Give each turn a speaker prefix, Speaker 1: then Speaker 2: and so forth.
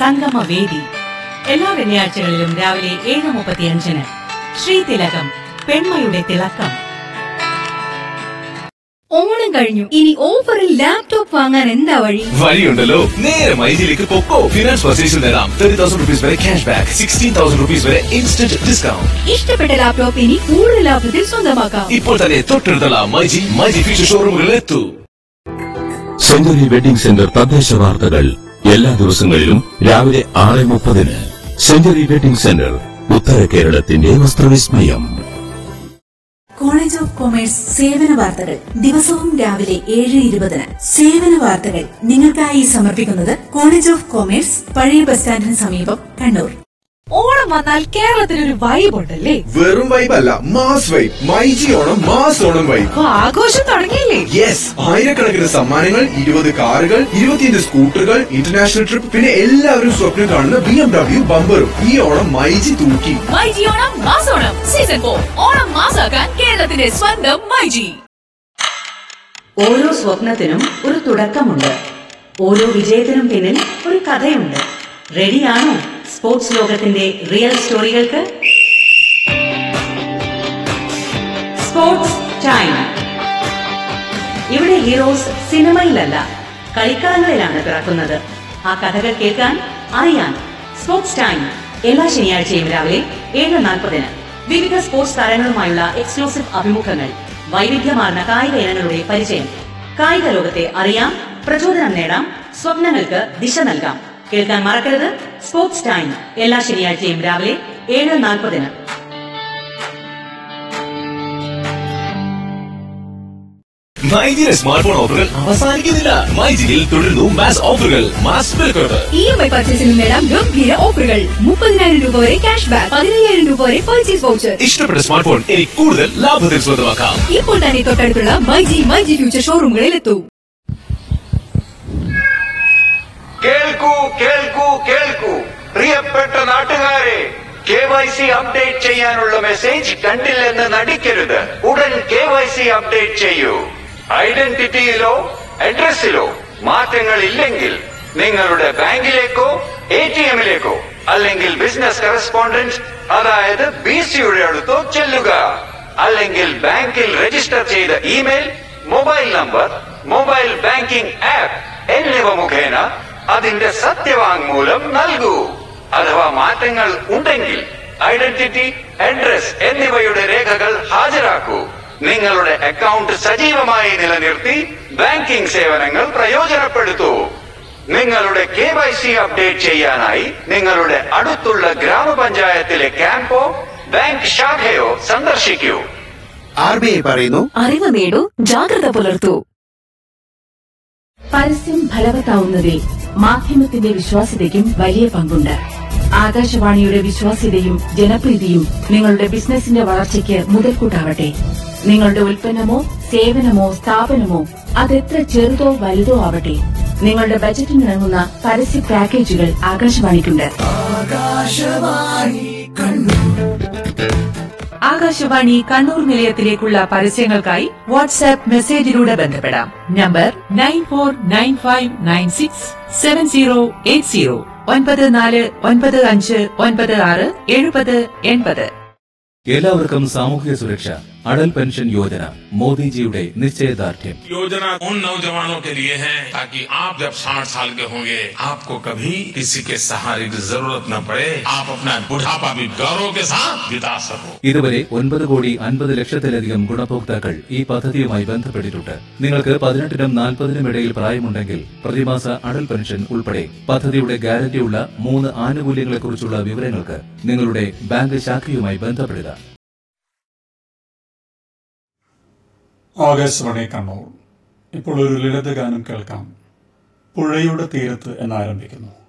Speaker 1: സംഗമ വേദി എല്ലാ വെള്ളിയാഴ്ചകളിലും രാവിലെ ഏഴ് മുപ്പത്തിയഞ്ചിന് ശ്രീതിലകം പെൺമയുടെ തിളക്കം
Speaker 2: ഓണം കഴിഞ്ഞു ഇനി ഓഫറിൽ ലാപ്ടോപ്പ് വാങ്ങാൻ എന്താ വഴി
Speaker 3: വഴിയുണ്ടല്ലോ നേരെ മൈജിയിലേക്ക് പൊക്കോ ഫിനാൻസ് പർച്ചേസിൽ നേടാം തേർട്ടി തൗസൻഡ് റുപ്പീസ് വരെ cash back sixteen thousand rupees വരെ ഇൻസ്റ്റന്റ് ഡിസ്കൗണ്ട്
Speaker 2: ഇഷ്ടപ്പെട്ട ലാപ്ടോപ്പ് ഇനി കൂടുതൽ ലാഭത്തിൽ സ്വന്തമാക്കാം
Speaker 3: ഇപ്പോൾ തന്നെ തൊട്ടടുത്തുള്ള മൈജി മൈജി ഫ്യൂച്ചർ ഷോറൂമുകളിൽ എത്തൂ
Speaker 4: സെഞ്ചുറി വെഡിംഗ് സെന്റർ തദ്ദേശ വാർത്തകൾ എല്ലാ ദിവസങ്ങളിലും രാവിലെ ആറ് മുപ്പതിന് സെഞ്ചുറി വെഡിംഗ് സെന്റർ ഉത്തര കേരളത്തിന്റെ വസ്ത്രവിസ്മയം
Speaker 5: കോളേജ് ഓഫ് കൊമേഴ്സ് സേവന വാർത്തകൾ ദിവസവും രാവിലെ ഏഴ് ഇരുപതിന് സേവന വാർത്തകൾ നിങ്ങൾക്കായി സമർപ്പിക്കുന്നത് കോളേജ് ഓഫ് കൊമേഴ്സ് പഴയ ബസ് സ്റ്റാൻഡിന് സമീപം കണ്ണൂർ
Speaker 2: ഓണം വന്നാൽ കേരളത്തിനൊരു വൈബ് ഉണ്ടല്ലേ
Speaker 6: വെറും വൈബ് അല്ല mass vibe myG Onam mass Onam vibe
Speaker 2: അപ്പൊ ആഘോഷം തുടങ്ങിയില്ലേ
Speaker 6: യെസ് ആയിരക്കണക്കിന് സമ്മാനങ്ങൾ ഇരുപത് കാറുകൾ ഇരുപത്തിയഞ്ച് സ്കൂട്ടറുകൾ ഇന്റർനാഷണൽ ട്രിപ്പ് പിന്നെ എല്ലാവരും സ്വപ്നം കാണുന്ന ബി എം ഡബ്ല്യു ബമ്പറും ഈ ഓണം മൈജി തൂക്കി
Speaker 2: മൈജി ഓണം മാസോണം സീസൺ ഫോർ ഓണം മാസാക്കാൻ കേരളത്തിന്റെ സ്വന്തം മൈജി
Speaker 1: ഓരോ സ്വപ്നത്തിനും ഒരു തുടക്കമുണ്ട് ഓരോ വിജയത്തിനും പിന്നിൽ ഒരു കഥയുണ്ട് റെഡിയാണോ സ്പോർട്സ് ലോകത്തിന്റെ റിയൽ സ്റ്റോറികൾക്ക് സ്പോർട്സ് ടൈം ഇവിടെ ഹീറോസ് സിനിമയിലല്ല കളിക്കളങ്ങളിലാണ് പിറക്കുന്നത് ആ കഥകൾ കേൾക്കാൻ അറിയാൻ സ്പോർട്സ് ടൈം എല്ലാ ശനിയാഴ്ചയും രാവിലെ ഏഴ് നാൽപ്പതിന് വിവിധ സ്പോർട്സ് താരങ്ങളുമായുള്ള എക്സ്ക്ലൂസീവ് അഭിമുഖങ്ങൾ വൈവിധ്യമാർന്ന കായിക ഇനങ്ങളുടെ പരിചയം കായിക ലോകത്തെ അറിയാം പ്രചോദനം നേടാം സ്വപ്നങ്ങൾക്ക് ദിശ നൽകാം കേൾക്കാൻ മറക്കരുത് സ്പോർട്സ് ടൈം എല്ലാ ശനിയാഴ്ചയും രാവിലെ ഏഴ് നാൽപ്പതിന്
Speaker 3: മൈജിയിലെ സ്മാർട്ട് ഫോൺ ഓഫറുകൾ അവസാനിക്കുന്നില്ല മൈജിയിൽ തുടരുന്നു മാസ് ഓഫറുകൾ മാസ് വിലക്കുറവ്
Speaker 2: ഇ എം ഐ പർച്ചേസിന് നേടാം ഗംഭീര ഓഫറുകൾ മുപ്പതിനായിരം രൂപ വരെ ക്യാഷ് ബാക്ക് പതിനയ്യായിരം രൂപ വരെ പർച്ചേസ് വൗച്ചർ
Speaker 3: ഇഷ്ടപ്പെട്ട സ്മാർട്ട് ഫോൺ ഇനി കൂടുതൽ ലാഭത്തിൽ സ്വന്തമാക്കാം
Speaker 2: ഇപ്പോൾ തന്നെ തൊട്ടടുത്തുള്ള മൈജി മൈജി ഫ്യൂച്ചർ ഷോറൂമുകളിൽ എത്തൂ
Speaker 7: കേൾക്കൂ കേൾക്കൂ കേൾക്കൂ പ്രിയപ്പെട്ട നാട്ടുകാരെ കെ വൈ സി അപ്ഡേറ്റ് ചെയ്യാനുള്ള മെസ്സേജ് കണ്ടില്ലെന്ന് നടിക്കരുത് ഉടൻ കെ വൈ സി അപ്ഡേറ്റ് ചെയ്യൂ ഐഡന്റിറ്റിയിലോ അഡ്രസ്സിലോ മാറ്റങ്ങൾ ഇല്ലെങ്കിൽ നിങ്ങളുടെ ബാങ്കിലേക്കോ എ ടി എമ്മിലേക്കോ അല്ലെങ്കിൽ ബിസിനസ് കറസ്പോണ്ടന്റ് അതായത് ബി സിയുടെ അടുത്തോ ചെല്ലുക അല്ലെങ്കിൽ ബാങ്കിൽ രജിസ്റ്റർ ചെയ്ത email mobile number mobile banking app എന്നിവ മുഖേന അതിന്റെ സത്യവാങ്മൂലം നൽകൂ അഥവാ മാറ്റങ്ങൾ ഉണ്ടെങ്കിൽ ഐഡന്റിറ്റി അഡ്രസ് എന്നിവയുടെ രേഖകൾ ഹാജരാക്കൂ നിങ്ങളുടെ അക്കൗണ്ട് സജീവമായി നിലനിർത്തി ബാങ്കിംഗ് സേവനങ്ങൾ പ്രയോജനപ്പെടുത്തൂ നിങ്ങളുടെ കെ വൈ സി അപ്ഡേറ്റ് ചെയ്യാനായി നിങ്ങളുടെ അടുത്തുള്ള ഗ്രാമപഞ്ചായത്തിലെ ക്യാമ്പോ ബാങ്ക് ശാഖയോ സന്ദർശിക്കൂ
Speaker 6: ആർ ബി ഐ പറയുന്നു
Speaker 2: അറിവ് നേടൂ ജാഗ്രത പുലർത്തൂ
Speaker 8: പരസ്യം ഫലവത്താവുന്നതിൽ മാധ്യമത്തിന്റെ വിശ്വാസ്യതയ്ക്കും വലിയ പങ്കുണ്ട് ആകാശവാണിയുടെ വിശ്വാസ്യതയും ജനപ്രീതിയും നിങ്ങളുടെ ബിസിനസിന്റെ വളർച്ചയ്ക്ക് മുതൽക്കൂട്ടാവട്ടെ നിങ്ങളുടെ ഉൽപ്പന്നമോ സേവനമോ സ്ഥാപനമോ അതെത്ര ചെറുതോ വലുതോ ആവട്ടെ നിങ്ങളുടെ ബജറ്റിനിണങ്ങുന്ന പരസ്യ പാക്കേജുകൾ ആകാശവാണിക്കുണ്ട്
Speaker 1: ആകാശവാണി കണ്ണൂർ നിലയത്തിലേക്കുള്ള പരസ്യങ്ങൾക്കായി വാട്സാപ്പ് മെസ്സേജിലൂടെ ബന്ധപ്പെടാം number nine four nine five nine six seven zero eight zero ഒൻപത് നാല് ഒൻപത് അഞ്ച് ഒൻപത് ആറ് എഴുപത് എൺപത്
Speaker 9: എല്ലാവർക്കും സാമൂഹിക സുരക്ഷ അടൽ പെൻഷൻ യോജന മോദിജിയുടെ നിശ്ചയദാർഢ്യം
Speaker 10: योजना उन नौजवानों के लिए है ताकि आप जब 60 साल के होंगे आपको कभी किसी के सहारे की जरूरत न पड़े आप अपना बुढ़ापा भी गौरव के साथ बिता सको
Speaker 9: ഇതുവരെ ഒൻപത് കോടി അൻപത് ലക്ഷത്തിലധികം ഗുണഭോക്താക്കൾ ഈ പദ്ധതിയുമായി ബന്ധപ്പെട്ടിട്ടുണ്ട് നിങ്ങൾക്ക് പതിനെട്ടിനും നാൽപ്പതിനും ഇടയിൽ പ്രായമുണ്ടെങ്കിൽ പ്രതിമാസ അടൽ പെൻഷൻ ഉൾപ്പെടെ പദ്ധതിയുടെ ഗ്യാരണ്ടിയുള്ള മൂന്ന് ആനുകൂല്യങ്ങളെക്കുറിച്ചുള്ള വിവരങ്ങൾക്ക് നിങ്ങളുടെ ബാങ്ക് ശാഖയുമായി ബന്ധപ്പെടുക
Speaker 11: ആകാശവാണി കണ്ണൂർ ഇപ്പോൾ ഒരു ലളിതഗാനം കേൾക്കാം പുഴയുടെ തീരത്ത് എന്നാരംഭിക്കുന്നു